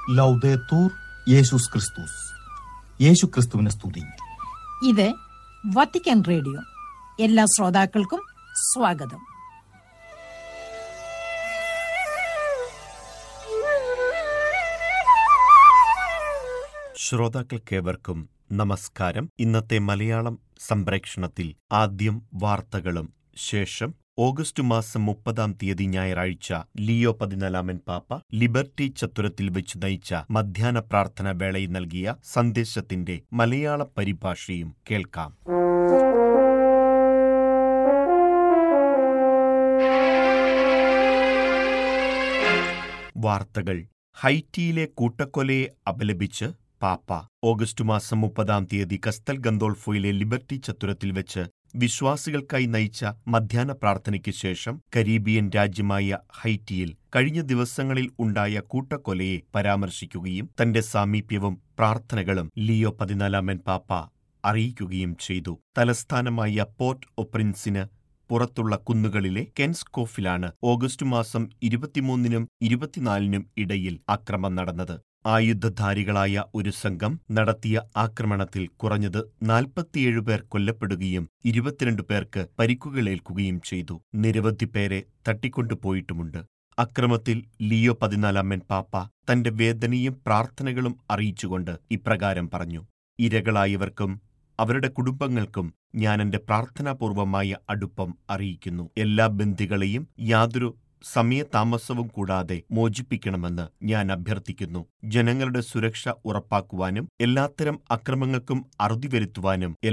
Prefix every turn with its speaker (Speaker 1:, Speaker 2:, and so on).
Speaker 1: ലൗദേത്തൂർ യേശുസ് ക്രിസ്തുസ് യേശു ക്രിസ്തുവിനെ സ്തുതി
Speaker 2: ഇത് വത്തിക്കാൻ റേഡിയോ എല്ലാ ശ്രോതാക്കൾക്കും സ്വാഗതം
Speaker 3: ശ്രോതാക്കൾക്കേവർക്കും നമസ്കാരം ഇന്നത്തെ മലയാളം സംപ്രേക്ഷണത്തിൽ ആദ്യം വാർത്തകളും ശേഷം ഓഗസ്റ്റ് മാസം മുപ്പതാം തീയതി ഞായറാഴ്ച ലിയോ പതിനാലാമൻ പാപ്പ ലിബർട്ടി ചത്തുരത്തിൽ വെച്ച് നയിച്ച മധ്യാഹ്ന പ്രാർത്ഥന വേളയിൽ നൽകിയ സന്ദേശത്തിന്റെ മലയാള പരിഭാഷയും കേൾക്കാം വാർത്തകൾ ഹൈറ്റിയിലെ കൂട്ടക്കൊലയെ അപലപിച്ച് പാപ്പ ഓഗസ്റ്റ് മാസം മുപ്പതാം തീയതി കസ്തൽ ഗന്തോൾഫോയിലെ ലിബർട്ടി ചത്തുരത്തിൽ വെച്ച് വിശ്വാസികൾക്കായി നയിച്ച മധ്യാഹ്ന പ്രാർത്ഥനയ്ക്ക് ശേഷം കരീബിയൻ രാജ്യമായ ഹൈറ്റിയിൽ കഴിഞ്ഞ ദിവസങ്ങളിൽ ഉണ്ടായ കൂട്ടക്കൊലയെ പരാമർശിക്കുകയും തന്റെ സാമീപ്യവും പ്രാർത്ഥനകളും ലിയോ പതിനാലാമൻ പാപ്പ അറിയിക്കുകയും ചെയ്തു തലസ്ഥാനമായ പോർട്ട് ഒപ്രിൻസിന് പുറത്തുള്ള കുന്നുകളിലെ കെൻസ്കോഫിലാണ് ഓഗസ്റ്റ് മാസം ഇരുപത്തിമൂന്നിനും ഇരുപത്തിനാലിനും ഇടയിൽ ആക്രമണം നടന്നത് ആയുധധാരികളായ ഒരു സംഘം നടത്തിയ ആക്രമണത്തിൽ കുറഞ്ഞത് നാൽപ്പത്തിയേഴ് പേർ കൊല്ലപ്പെടുകയും ഇരുപത്തിരണ്ട് പേർക്ക് പരിക്കുകളേൽക്കുകയും ചെയ്തു നിരവധി പേരെ തട്ടിക്കൊണ്ടുപോയിട്ടുമുണ്ട് അക്രമത്തിൽ ലിയോ പതിനാലാമൻ പാപ്പ തന്റെ വേദനയും പ്രാർത്ഥനകളും അറിയിച്ചുകൊണ്ട് ഇപ്രകാരം പറഞ്ഞു ഇരകളായവർക്കും അവരുടെ കുടുംബങ്ങൾക്കും ഞാൻ എന്റെ പ്രാർത്ഥനാപൂർവമായ അടുപ്പം അറിയിക്കുന്നു എല്ലാ ബന്ധികളെയും യാതൊരു സമയതാമസവും കൂടാതെ മോചിപ്പിക്കണമെന്ന് ഞാൻ അഭ്യർത്ഥിക്കുന്നു ജനങ്ങളുടെ സുരക്ഷ ഉറപ്പാക്കുവാനും എല്ലാത്തരം അക്രമങ്ങൾക്കും അറുതി വരുത്തുവാനും